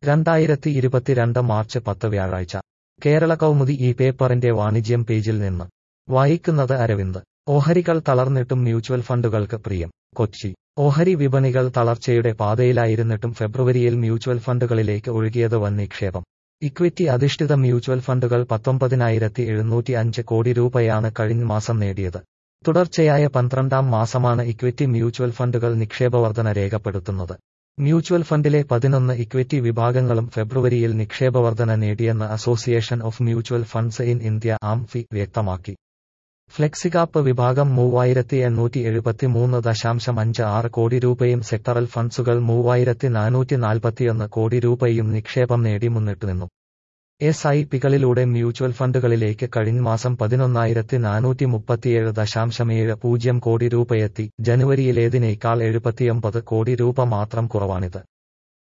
രണ്ടായിരത്തി ഇരുപത്തിരണ്ട് മാർച്ച് പത്ത് വ്യാഴാഴ്ച കേരള കൗമുദി ഈ പേപ്പറിന്റെ വാണിജ്യം പേജിൽ നിന്ന് വായിക്കുന്നത് അരവിന്ദ് ഓഹരികൾ തളർന്നിട്ടും മ്യൂച്വൽ ഫണ്ടുകൾക്ക് പ്രിയം കൊച്ചി ഓഹരി വിപണികൾ തളർച്ചയുടെ പാതയിലായിരുന്നിട്ടും ഫെബ്രുവരിയിൽ മ്യൂച്വൽ ഫണ്ടുകളിലേക്ക് ഒഴുകിയത് വൻ നിക്ഷേപം ഇക്വിറ്റി അധിഷ്ഠിത മ്യൂച്വൽ ഫണ്ടുകൾ പത്തൊമ്പതിനായിരത്തി എഴുന്നൂറ്റി അഞ്ച് കോടി രൂപയാണ് കഴിഞ്ഞ മാസം നേടിയത് തുടർച്ചയായ പന്ത്രണ്ടാം മാസമാണ് ഇക്വിറ്റി മ്യൂച്വൽ ഫണ്ടുകൾ നിക്ഷേപവർധന രേഖപ്പെടുത്തുന്നത് മ്യൂച്വൽ ഫണ്ടിലെ പതിനൊന്ന് ഇക്വിറ്റി വിഭാഗങ്ങളും ഫെബ്രുവരിയിൽ നിക്ഷേപവർധന നേടിയെന്ന് association of mutual funds in India AMFI വ്യക്തമാക്കി ഫ്ലെക്സികാപ്പ് വിഭാഗം മൂവായിരത്തി എണ്ണൂറ്റി എഴുപത്തി മൂന്ന് ദശാംശം അഞ്ച് ആറ് കോടി രൂപയും സെക്ടറൽ ഫണ്ട്സുകൾ മൂവായിരത്തി നാനൂറ്റി നാൽപ്പത്തിയൊന്ന് കോടി രൂപയും നിക്ഷേപം നേടി മുന്നിട്ടുനിന്നു എസ് ഐ പികളിലൂടെ മ്യൂച്വൽ ഫണ്ടുകളിലേക്ക് കഴിഞ്ഞ മാസം പതിനൊന്നായിരത്തി നാനൂറ്റി മുപ്പത്തിയേഴ് ദശാംശം ഏഴ് പൂജ്യം കോടി രൂപയെത്തി ജനുവരിയിലേതിനേക്കാൾ എഴുപത്തിയൊമ്പത് കോടി രൂപ മാത്രം കുറവാണിത്